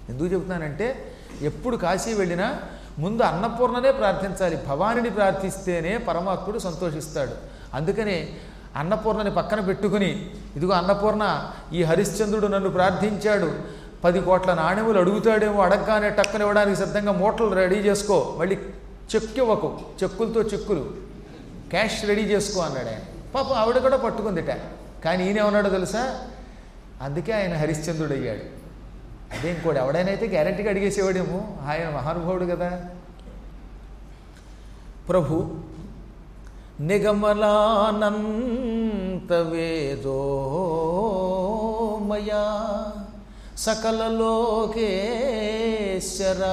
ఎందుకు చెబుతున్నానంటే ఎప్పుడు కాశీ వెళ్ళినా ముందు అన్నపూర్ణనే ప్రార్థించాలి భవానిని ప్రార్థిస్తేనే పరమాత్ముడు సంతోషిస్తాడు అందుకనే అన్నపూర్ణని పక్కన పెట్టుకుని ఇదిగో అన్నపూర్ణ ఈ హరిశ్చంద్రుడు నన్ను ప్రార్థించాడు పది కోట్ల నాణ్యములు అడుగుతాడేమో అడగగానే టక్కన ఇవ్వడానికి సిద్ధంగా మూటలు రెడీ చేసుకో మళ్ళీ చెక్కు ఇవ్వకు చెక్కులతో చెక్కులు క్యాష్ రెడీ చేసుకో అన్నాడు ఆయన పాపం ఆవిడ కూడా పట్టుకుందిట కానీ ఈయన ఏమన్నాడో తెలుసా అందుకే ఆయన హరిశ్చంద్రుడు అయ్యాడు అదే ఇంకోటి ఎవడైనా అయితే గ్యారంటీగా అడిగేసేవాడేమో ఆయన మహానుభావుడు కదా ప్రభు నిగమలానంత వేదోమయా సకల లోకేశ్వరా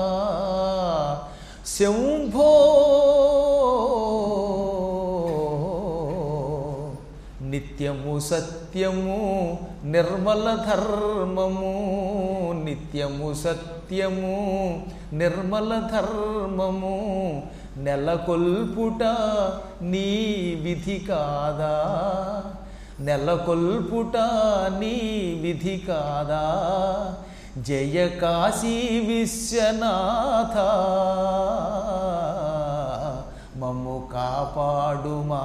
శంభో నిత్యము సత్యము నిర్మల ధర్మము నిత్యము సత్యము నిర్మల ధర్మము నెలకొల్పుట నీ విధి కాదా నెలకొల్పుట నీ విధి కాదా జయ కాశీ విశ్వనాథ మమ్ము కాపాడుమా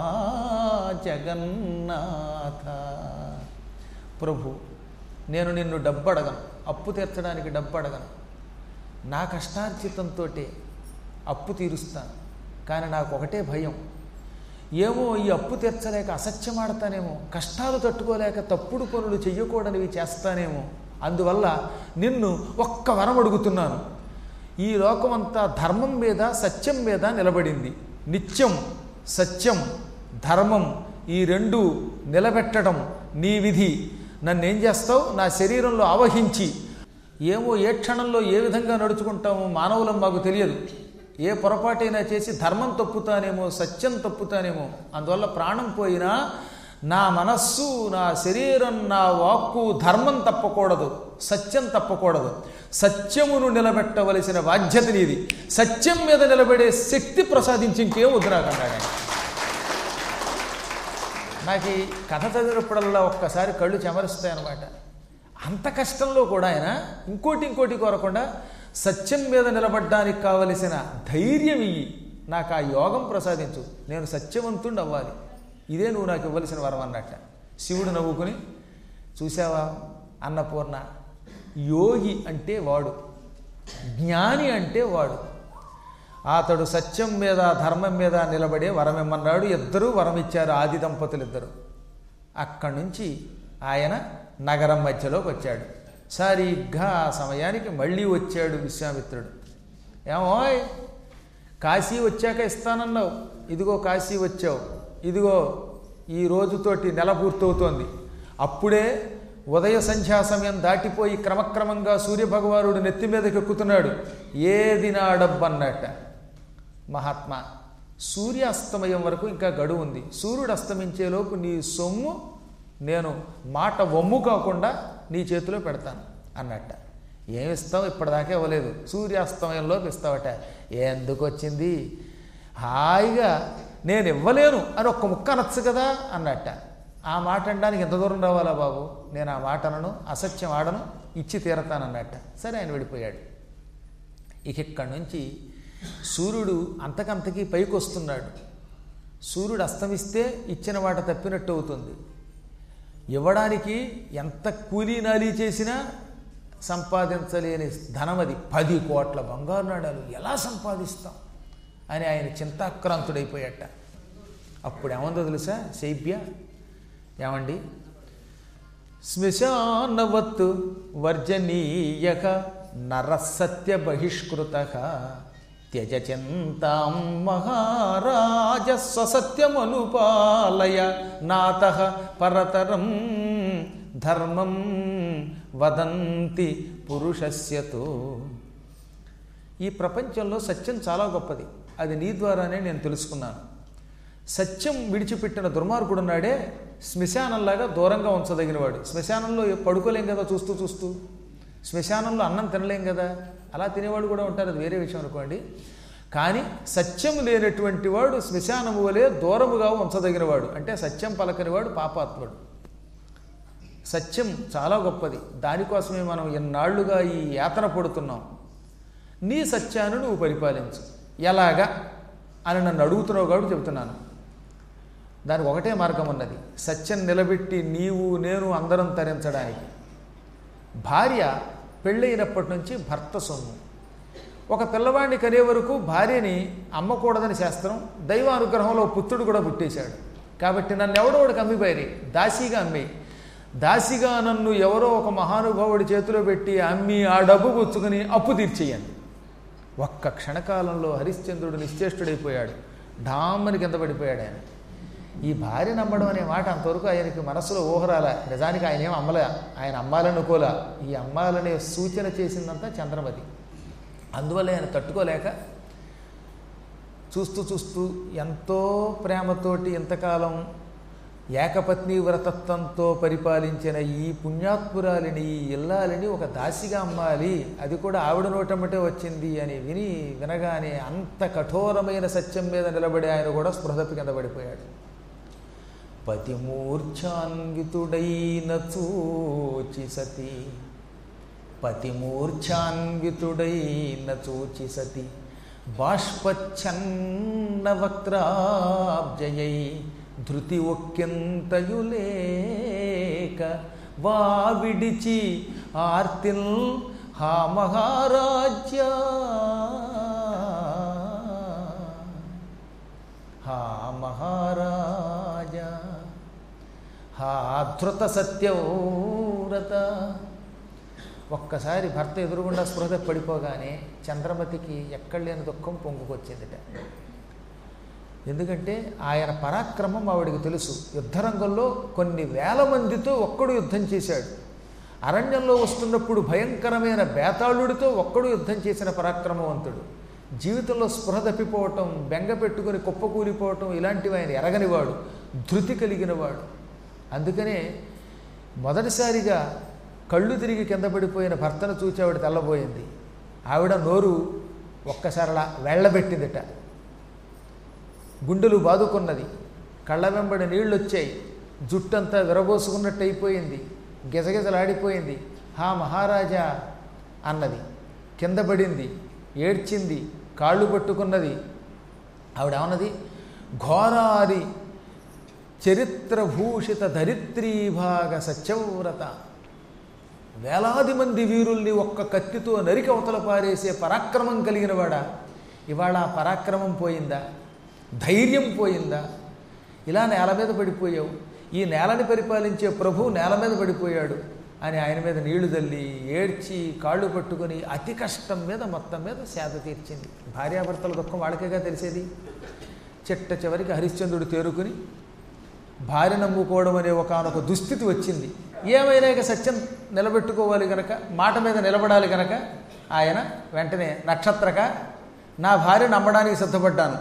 జగన్నాథ ప్రభు నేను నిన్ను డబ్బు అడగను అప్పు తీర్చడానికి డబ్బు అడగను నా కష్టార్జితంతో అప్పు తీరుస్తాను కానీ నాకు ఒకటే భయం ఏమో ఈ అప్పు తీర్చలేక అసత్యం ఆడతానేమో కష్టాలు తట్టుకోలేక తప్పుడు పనులు చెయ్యకూడనివి చేస్తానేమో అందువల్ల నిన్ను ఒక్క వరం అడుగుతున్నాను ఈ లోకమంతా ధర్మం మీద సత్యం మీద నిలబడింది నిత్యం సత్యం ధర్మం ఈ రెండు నిలబెట్టడం నీ విధి నన్ను ఏం చేస్తావు నా శరీరంలో ఆవహించి ఏమో ఏ క్షణంలో ఏ విధంగా నడుచుకుంటామో మానవులం మాకు తెలియదు ఏ పొరపాటైనా చేసి ధర్మం తప్పుతానేమో సత్యం తప్పుతానేమో అందువల్ల ప్రాణం పోయినా నా మనస్సు నా శరీరం నా వాక్కు ధర్మం తప్పకూడదు సత్యం తప్పకూడదు సత్యమును నిలబెట్టవలసిన బాధ్యత నీది సత్యం మీద నిలబడే శక్తి ప్రసాదించి ఇంకేం వద్దు నాకు అన్నాడు ఆయన. నాకు ఈ కథ చదివినప్పుడల్లా ఒక్కసారి కళ్ళు చెమరుస్తాయి అనమాట అంత కష్టంలో కూడా ఆయన ఇంకోటి ఇంకోటి కోరకుండా సత్యం మీద నిలబడ్డానికి కావలసిన ధైర్యం ఇయ్యి నాకు ఆ యోగం ప్రసాదించు నేను సత్యవంతుడు అవ్వాలి ఇదే నువ్వు నాకు ఇవ్వవలసిన వరం అన్నట్ట శివుడు నవ్వుకుని చూసావా అన్నపూర్ణ యోగి అంటే వాడు జ్ఞాని అంటే వాడు అతడు సత్యం మీద ధర్మం మీద నిలబడే వరం ఇమ్మన్నాడు ఇద్దరూ వరం ఇచ్చారు ఆది దంపతులు ఇద్దరు అక్కడి నుంచి ఆయన నగరం మధ్యలోకి వచ్చాడు సరిగ్గా ఆ సమయానికి మళ్ళీ వచ్చాడు విశ్వామిత్రుడు ఏమోయ్ కాశీ వచ్చాక ఇస్తానన్నావు ఇదిగో కాశీ వచ్చావు ఇదిగో ఈ రోజుతోటి నెల పూర్తవుతోంది అప్పుడే ఉదయ సంధ్యా సమయం దాటిపోయి క్రమక్రమంగా సూర్యభగవానుడు నెత్తి మీదకి ఎక్కుతున్నాడు ఏది నా డబ్బన్నట్ట మహాత్మా సూర్యాస్తమయం వరకు ఇంకా గడువు ఉంది సూర్యుడు అస్తమించేలోపు నీ సొమ్ము నేను మాట వమ్ము కాకుండా నీ చేతిలో పెడతాను అన్నట్ట ఏమిస్తావు ఇప్పటిదాకా ఇవ్వలేదు సూర్యాస్తమయంలోకి ఇస్తావట ఎందుకు వచ్చింది హాయిగా నేను ఇవ్వలేను అని ఒక్క ముక్క అనొచ్చు కదా అన్నట్ట ఆ మాట అనడానికి ఎంత దూరం రావాలా బాబు నేను ఆ మాట అనను అసత్యం ఆడను ఇచ్చి తీరతానన్నట్ట సరే ఆయన వెళ్ళిపోయాడు ఇక ఇక్కడి నుంచి సూర్యుడు అంతకంతకీ పైకి వస్తున్నాడు సూర్యుడు అస్తమిస్తే ఇచ్చిన మాట తప్పినట్టు అవుతుంది ఇవ్వడానికి ఎంత కూలీ నాలీ చేసినా సంపాదించలేని ధనం అది పది కోట్ల బంగారు నాణాలు ఎలా సంపాదిస్తాం అని ఆయన చింతాక్రాంతుడైపోయాట అప్పుడు ఏమందో తెలుసా శైబ్య ఏమండి శ్మశానవత్ వర్జనీయక నరసత్య బహిష్కృత త్యజ చింతాం మహారాజ స్వసత్యమనుపాలయ నాత పరతరం ధర్మం వదంతి పురుషస్యతో ఈ ప్రపంచంలో సత్యం చాలా గొప్పది అది నీ ద్వారానే నేను తెలుసుకున్నాను సత్యం విడిచిపెట్టిన దుర్మార్గుడున్నాడే శ్మశానంలాగా దూరంగా ఉంచదగినవాడు శ్మశానంలో పడుకోలేం కదా చూస్తూ చూస్తూ శ్మశానంలో అన్నం తినలేం కదా అలా తినేవాడు కూడా ఉంటారు అది వేరే విషయం అనుకోండి కానీ సత్యం లేనటువంటి వాడు శ్మశానము వలె దూరముగా ఉంచదగినవాడు అంటే సత్యం పలకనివాడు పాపాత్ముడు సత్యం చాలా గొప్పది దానికోసమే మనం ఎన్నాళ్లుగా ఈ యాతన పడుతున్నాం నీ సత్యాన్ని నువ్వు పరిపాలించు ఎలాగా అని నన్ను అడుగుతున్నావు కాబట్టి చెబుతున్నాను దానికి ఒకటే మార్గం ఉన్నది సత్యం నిలబెట్టి నీవు నేను అందరం తరించడానికి భార్య పెళ్ళైనప్పటి నుంచి భర్త సొమ్ము ఒక పిల్లవాడిని కనే వరకు భార్యని అమ్మకూడదని శాస్త్రం దైవ అనుగ్రహంలో పుత్రుడు కూడా పుట్టేశాడు కాబట్టి నన్ను ఎవడో ఒకడికి అమ్మిపోయి దాసీగా అమ్మి దాసిగా నన్ను ఎవరో ఒక మహానుభావుడి చేతిలో పెట్టి అమ్మి ఆ డబ్బు పుచ్చుకుని అప్పు తీర్చేయండి ఒక్క క్షణకాలంలో హరిశ్చంద్రుడు నిశ్చేష్టుడైపోయాడు డామ్మని కింద పడిపోయాడు ఆయన ఈ భార్య నమ్మడం అనే మాట అంతవరకు ఆయనకి మనసులో ఊహరాల నిజానికి ఆయన ఏం అమ్మలే ఆయన అమ్మాలనుకోలే ఈ అమ్మాలనే సూచన చేసిందంతా చంద్రమతి అందువల్ల ఆయన తట్టుకోలేక చూస్తూ చూస్తూ ఎంతో ప్రేమతోటి ఇంతకాలం ఏకపత్ని వ్రతత్వంతో పరిపాలించిన ఈ పుణ్యాత్పురాలిని ఈ ఇల్లాలిని ఒక దాసిగా అమ్మాలి అది కూడా ఆవిడ నోటమ్మటే వచ్చింది అని విని వినగానే అంత కఠోరమైన సత్యం మీద నిలబడి ఆయన కూడా స్పృహతప్పి కింద పడిపోయాడు పతిమూర్ఛాన్వితుడైన చూచి సతి పతిమూర్ఛాన్వితుడైన చూచి సతి బాష్పచ్ఛన్న వక్రాబ్జయై ధృతి ఒక్కెంతయులేక వా విడిచి ఆర్తిల్ హా మహారాజ్యా హా మహారాజా హా ధృత సత్యవ్రత ఒక్కసారి భర్త ఎదురుగుండా స్పృహ పడిపోగానే చంద్రమతికి ఎక్కడ లేని దుఃఖం పొంగుకొచ్చిందిట ఎందుకంటే ఆయన పరాక్రమం ఆవిడికి తెలుసు యుద్ధరంగంలో కొన్ని వేల మందితో ఒక్కడు యుద్ధం చేశాడు అరణ్యంలో వస్తున్నప్పుడు భయంకరమైన బేతాళుడితో ఒక్కడు యుద్ధం చేసిన పరాక్రమవంతుడు జీవితంలో స్పృహ తప్పిపోవటం బెంగ పెట్టుకుని కుప్పకూలిపోవటం ఇలాంటివి ఆయన ఎరగనివాడు ధృతి కలిగినవాడు అందుకనే మొదటిసారిగా కళ్ళు తిరిగి కింద పడిపోయిన భర్తను చూచి ఆవిడ తెల్లబోయింది ఆవిడ నోరు ఒక్కసారలా వెళ్ళబెట్టిందిట గుండెలు బాదుకున్నది కళ్ళ వెంబడి నీళ్ళు వచ్చాయి జుట్టంతా విరబోసుకున్నట్టు అయిపోయింది గిజగిజలాడిపోయింది హా మహారాజా అన్నది కింద పడింది ఏడ్చింది కాళ్ళు పట్టుకున్నది ఆవిడ ఏమన్నది ఘోరారి చరిత్రభూషిత ధరిత్రీభాగ సత్యవ్రత వేలాది మంది వీరుల్ని ఒక్క కత్తితో నరికి అవతల పారేసే పరాక్రమం కలిగిన వాడా ఇవాళ ఆ పరాక్రమం పోయిందా ధైర్యం పోయిందా ఇలా నేల మీద పడిపోయావు ఈ నేలని పరిపాలించే ప్రభు నేల మీద పడిపోయాడు అని ఆయన మీద నీళ్లు తల్లి ఏడ్చి కాళ్ళు పట్టుకొని అతి కష్టం మీద మొత్తం మీద సేద తీర్చింది భార్యాభర్తల దుఃఖం వాళ్ళకేగా తెలిసేది చిట్ట చివరికి హరిశ్చంద్రుడు తేరుకుని భార్య నమ్ముకోవడం అనే ఒకనొక దుస్థితి వచ్చింది ఏమైనా ఇక సత్యం నిలబెట్టుకోవాలి గనక మాట మీద నిలబడాలి గనక ఆయన వెంటనే నక్షత్రక నా భార్య నమ్మడానికి సిద్ధపడ్డాను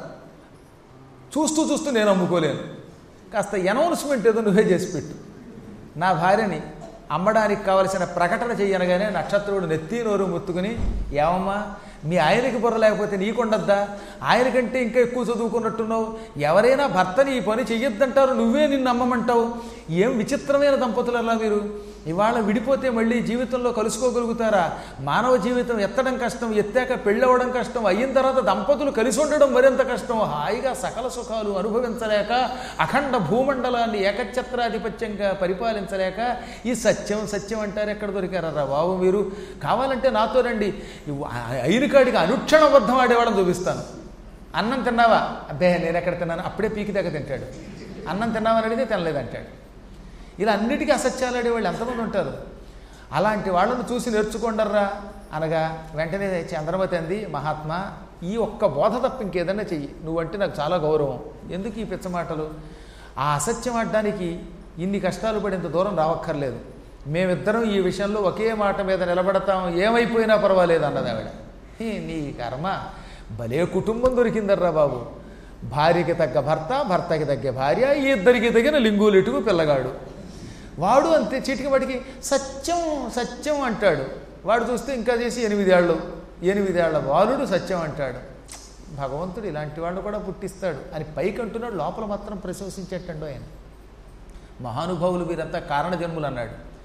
చూస్తూ చూస్తూ నేను అమ్ముకోలేను కాస్త అనౌన్స్మెంట్ ఏదో నువ్వే చేసి పెట్టు నా భార్యని అమ్మడానికి కావలసిన ప్రకటన చెయ్యనగానే నక్షత్రుడు నెత్తి నోరు ముత్తుకుని ఏమమ్మా మీ ఆయనకి బుర్ర లేకపోతే నీకుండద్దా ఆయనకంటే ఇంకా ఎక్కువ చదువుకున్నట్టున్నావు ఎవరైనా భర్తని ఈ పని చెయ్యొద్దంటారు నువ్వే నిన్ను నమ్మమంటావు ఏం విచిత్రమైన దంపతులు అలా మీరు ఇవాళ విడిపోతే మళ్ళీ జీవితంలో కలుసుకోగలుగుతారా మానవ జీవితం ఎత్తడం కష్టం ఎత్తాక పెళ్ళవడం కష్టం అయిన తర్వాత దంపతులు కలిసి ఉండడం మరింత కష్టం హాయిగా సకల సుఖాలు అనుభవించలేక అఖండ భూమండలాన్ని ఏకఛత్రాధిపత్యంగా పరిపాలించలేక ఈ సత్యం సత్యం అంటారు ఎక్కడ దొరికారా బాబు మీరు కావాలంటే నాతో రండి అయిన కాడికి అనుక్షణ అబద్ధం ఆడేవాళ్ళని చూపిస్తాను అన్నం తిన్నావా అబ్బే నేను ఎక్కడ తిన్నాను అప్పుడే పీకి దగ్గర తింటాడు అన్నం తిన్నావని అడిగితే తినలేదంటాడు ఇలా అన్నిటికీ అసత్యాలు ఆడేవాళ్ళు ఎంతమంది ఉంటారు అలాంటి వాళ్ళను చూసి నేర్చుకోండర్రా అనగా వెంటనే చంద్రమతి అంది మహాత్మా ఈ ఒక్క బోధ తప్ప ఇంకేదన్నా చెయ్యి నువ్వంటే నాకు చాలా గౌరవం ఎందుకు ఈ పిచ్చమాటలు ఆ అసత్యం ఆడడానికి ఇన్ని కష్టాలు పడి ఇంత దూరం రావక్కర్లేదు మేమిద్దరం ఈ విషయంలో ఒకే మాట మీద నిలబడతాం ఏమైపోయినా పర్వాలేదు అన్నది ఆవిడ "హీ, నీ కర్మ భలే కుటుంబం దొరికిందర్రా బాబు భార్యకి తగ్గ భర్త భర్తకి తగ్గ భార్య ఈ ఇద్దరికి తగిన లింగులిటుకు పిల్లగాడు వాడు అంతే చీటికి వాడికి సత్యం సత్యం అంటాడు వాడు చూస్తే ఇంకా చేసి ఎనిమిదేళ్ళు ఎనిమిదేళ్ల బాలుడు సత్యం అంటాడు భగవంతుడు ఇలాంటి వాడు కూడా పుట్టిస్తాడు అని పైకి అంటున్నాడు లోపల మాత్రం ప్రశంసించేటండు ఆయన మహానుభావులు వీరంతా కారణ జన్ములు అన్నాడు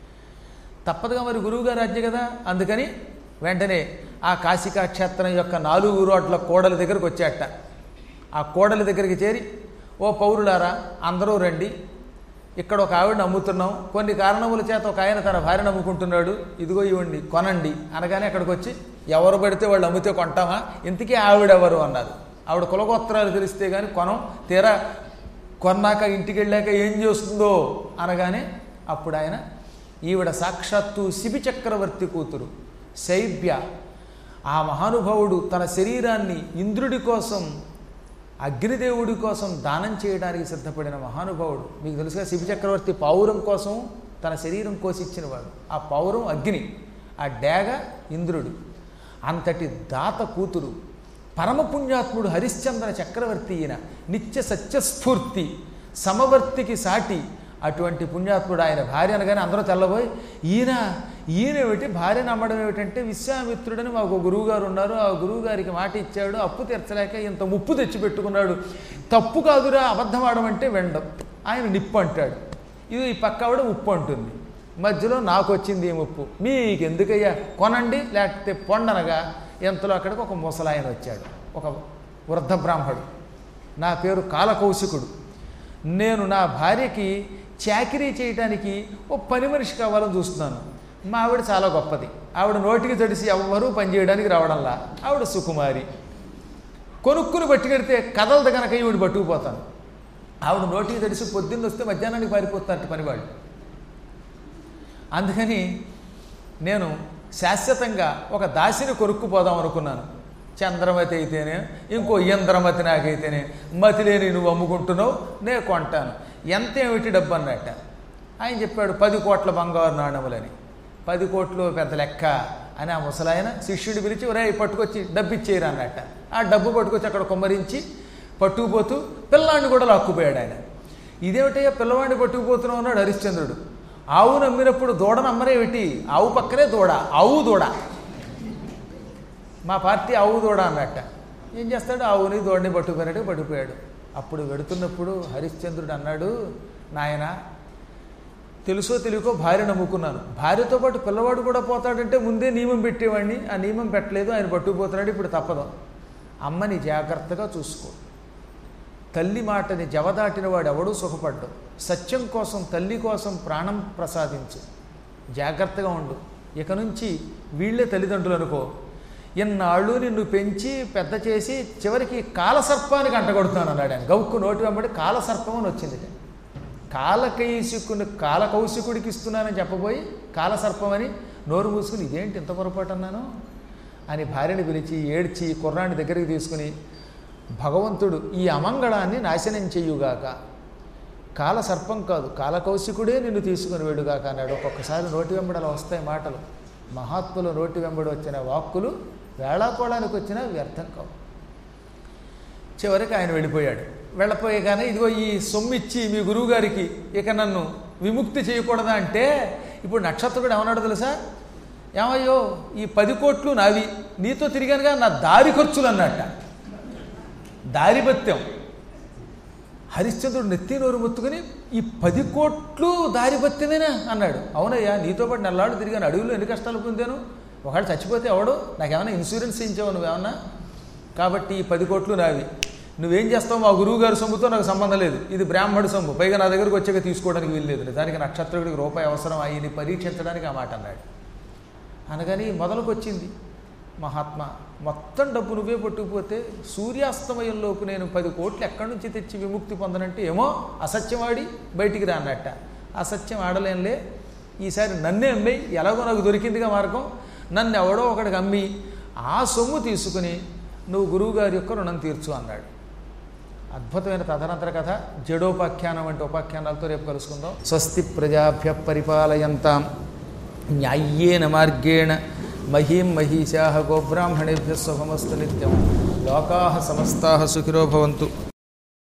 తప్పదుగా మరి గురువుగారు ఆజ్ఞ కదా అందుకని వెంటనే ఆ కాశికా క్షేత్రం యొక్క నాలుగు రోడ్ల కోడల దగ్గరకు వచ్చాట ఆ కోడలి దగ్గరికి చేరి ఓ పౌరులారా అందరూ రండి ఇక్కడ ఒక ఆవిడని అమ్ముతున్నాం కొన్ని కారణముల చేత ఒక ఆయన తన భార్యను అమ్ముకుంటున్నాడు ఇదిగో ఇవ్వండి కొనండి అనగానే అక్కడికి వచ్చి ఎవరు పడితే వాళ్ళు అమ్మితే కొంటామా ఇంతకీ ఆవిడెవరు అన్నారు ఆవిడ కులగోత్రాలు తెలిస్తే కానీ కొనం తీరా కొన్నాక ఇంటికి వెళ్ళాక ఏం చేస్తుందో అనగానే అప్పుడు ఆయన ఈవిడ సాక్షాత్తు శిబి చక్రవర్తి కూతురు శైబ్య ఆ మహానుభావుడు తన శరీరాన్ని ఇంద్రుడి కోసం అగ్నిదేవుడి కోసం దానం చేయడానికి సిద్ధపడిన మహానుభావుడు మీకు తెలుసుగా శిబి చక్రవర్తి పావురం కోసం తన శరీరం కోసి ఇచ్చినవాడు ఆ పావురం అగ్ని ఆ డేగ ఇంద్రుడు అంతటి దాత కూతురు పరమపుణ్యాత్ముడు హరిశ్చంద్ర చక్రవర్తి ఈయన నిత్య సత్యస్ఫూర్తి సమవర్తికి సాటి అటువంటి పుణ్యాత్ముడు ఆయన భార్య అనగానే అందరూ తెల్లబోయి ఈయన ఈయన ఏమిటి భార్య నమ్మడం ఏమిటంటే విశ్వామిత్రుడని మాకు గురువుగారు ఉన్నారు ఆ గురువుగారికి మాట ఇచ్చాడు అప్పు తీర్చలేక ఇంత ముప్పు తెచ్చిపెట్టుకున్నాడు తప్పు కాదురా అబద్ధం ఆడమంటే వెండం ఆయన నిప్పు అంటాడు ఇది ఈ పక్క ఆవిడ ఉప్పు అంటుంది మధ్యలో నాకు వచ్చింది ఈ ముప్పు మీకు ఎందుకయ్యా కొనండి లేకపోతే పొండనగా ఎంతలో అక్కడికి ఒక ముసలాయన వచ్చాడు ఒక వృద్ధ బ్రాహ్మడు నా పేరు కాలకౌశికుడు నేను నా భార్యకి చాకరీ చేయడానికి ఓ పని మనిషి కావాలని చూస్తున్నాను మా ఆవిడ చాలా గొప్పది ఆవిడ నోటికి తడిసి ఎవ్వరూ పనిచేయడానికి రావడంలా ఆవిడ సుకుమారి కొనుక్కుని పట్టుకెడితే కదలదు కనుక ఈవిడ పట్టుకుపోతాను ఆవిడ నోటికి తడిసి పొద్దున్న వస్తే మధ్యాహ్నానికి పారిపోతారట పనివాళ్ళు అందుకని నేను శాశ్వతంగా ఒక దాసిని కొనుక్కుపోదాం అనుకున్నాను చంద్రమతి అయితేనే ఇంకో ఇంద్రమతి నాకైతేనే మతి లేని నువ్వు అమ్ముకుంటున్నావు నేను కొంటాను ఎంత ఏమిటి డబ్బు అన్నట్ట ఆయన చెప్పాడు పది కోట్ల బంగారు నాణములని పది కోట్లు పెద్ద లెక్క అని ఆ ముసలాయన శిష్యుడు పిలిచి ఒరే పట్టుకొచ్చి డబ్బు ఇచ్చేయరు అన్నట్ట ఆ డబ్బు పట్టుకొచ్చి అక్కడ కుమ్మరించి పట్టుకుపోతూ పిల్లాడిని కూడా లాక్కుపోయాడు ఆయన ఇదేమిటయ్యా పిల్లవాడిని పట్టుకుపోతున్నావు అన్నాడు హరిశ్చంద్రుడు ఆవు నమ్మినప్పుడు దూడ నమ్మరేమిటి ఆవు పక్కనే దూడ ఆవు దూడ మా పార్టీ ఆవు దూడ అన్నట్ట ఏం చేస్తాడు ఆవుని దూడని పట్టుకుపోయాడు పట్టుకుపోయాడు అప్పుడు వెడుతున్నప్పుడు హరిశ్చంద్రుడు అన్నాడు నాయన తెలుసో తెలియకో భార్య నమ్ముకున్నాను భార్యతో పాటు పిల్లవాడు కూడా పోతాడంటే ముందే నియమం పెట్టేవాడిని ఆ నియమం పెట్టలేదు ఆయన పట్టుకుపోతున్నాడు ఇప్పుడు తప్పదు అమ్మని జాగ్రత్తగా చూసుకో తల్లి మాటని జవదాటిన వాడు ఎవడూ సుఖపడ్డు సత్యం కోసం తల్లి కోసం ప్రాణం ప్రసాదించు జాగ్రత్తగా ఉండు ఇక నుంచి వీళ్ళే తల్లిదండ్రులు అనుకో ఇన్నాళ్ళు నిన్ను పెంచి పెద్ద చేసి చివరికి కాలసర్పానికి అంటగొడుతున్నాను అన్నాడు ఆయన గౌక్కు నోటి వెంబడి కాలసర్పం అని వచ్చింది కాలకైసికుని కాలకౌశికుడికి ఇస్తున్నానని చెప్పబోయి కాలసర్పం అని నోరు మూసుకుని ఇదేంటి ఇంత పొరపాటు అన్నాను అని భార్యని పిలిచి ఏడ్చి కుర్రాన్ని దగ్గరికి తీసుకుని భగవంతుడు ఈ అమంగళాన్ని నాశనం చెయ్యుగాక కాల సర్పం కాదు కాలకౌశికుడే నిన్ను తీసుకుని వేడుగాక అన్నాడు ఒక్కొక్కసారి నోటి వెంబడి అలా వస్తాయి మాటలు మహాత్ములు నోటి వెంబడి వచ్చిన వాక్కులు వేళాకోళానికి వచ్చినా వ్యర్థం కావు చివరికి ఆయన వెళ్ళిపోయాడు వెళ్ళపోయగానే ఇదిగో ఈ సొమ్ము ఇచ్చి మీ గురువుగారికి ఇక నన్ను విముక్తి చేయకూడదా అంటే ఇప్పుడు నక్షత్రుడు ఏమన్నాడు తెలుసా ఏమయ్యో ఈ పది కోట్లు నావి నీతో తిరిగానుగా నా దారి ఖర్చులు అన్నట్ట దారిపత్యం హరిశ్చంద్రుడు నెత్తి నోరు ముత్తుకుని ఈ పది కోట్లు దారిపత్యమేనా అన్నాడు అవునయ్యా నీతో పాటు నెల్లాడు తిరిగాను అడవిలో ఎన్ని కష్టాలు పొందాను ఒకవేళ చచ్చిపోతే ఎవడు నాకేమైనా ఇన్సూరెన్స్ ఇచ్చావు నువ్వేమన్నా కాబట్టి ఈ పది కోట్లు నావి నువ్వేం చేస్తావు మా గురువు గారి సొమ్ముతో నాకు సంబంధం లేదు ఇది బ్రాహ్మడు సొమ్ము పైగా నా దగ్గరకు వచ్చాక తీసుకోవడానికి వీల్లేదు నిజానికి నక్షత్రుడికి రూపాయి అవసరం అయ్యి పరీక్షించడానికి ఆ మాట అన్నాడు అనగాని మొదలుకొచ్చింది మహాత్మా మొత్తం డబ్బు నువ్వే పట్టుకుపోతే సూర్యాస్తమయంలోపు నేను పది కోట్లు ఎక్కడి నుంచి తెచ్చి విముక్తి పొందనంటే ఏమో అసత్యమాడి బయటికి రా అన్నట్ట అసత్యం ఆడలేనులే ఈసారి నన్నే అమ్మేయి ఎలాగో నాకు దొరికిందిగా మార్గం నన్ను ఎవడో ఒకడికి అమ్మి ఆ సొమ్ము తీసుకుని నువ్వు గురువుగారి యొక్క రుణం తీర్చు అన్నాడు అద్భుతమైన తదనంతర కథ జడోపాఖ్యానం వంటి ఉపాఖ్యానాలతో రేపు కలుసుకుందాం స్వస్తి ప్రజాభ్య పరిపాలయంతాం న్యాయ్యేన మార్గేణ మహీం మహిషా గోబ్రాహ్మణేభ్య శుభమస్తు నిత్యం లోకా సమస్తా సుఖినో భవంతు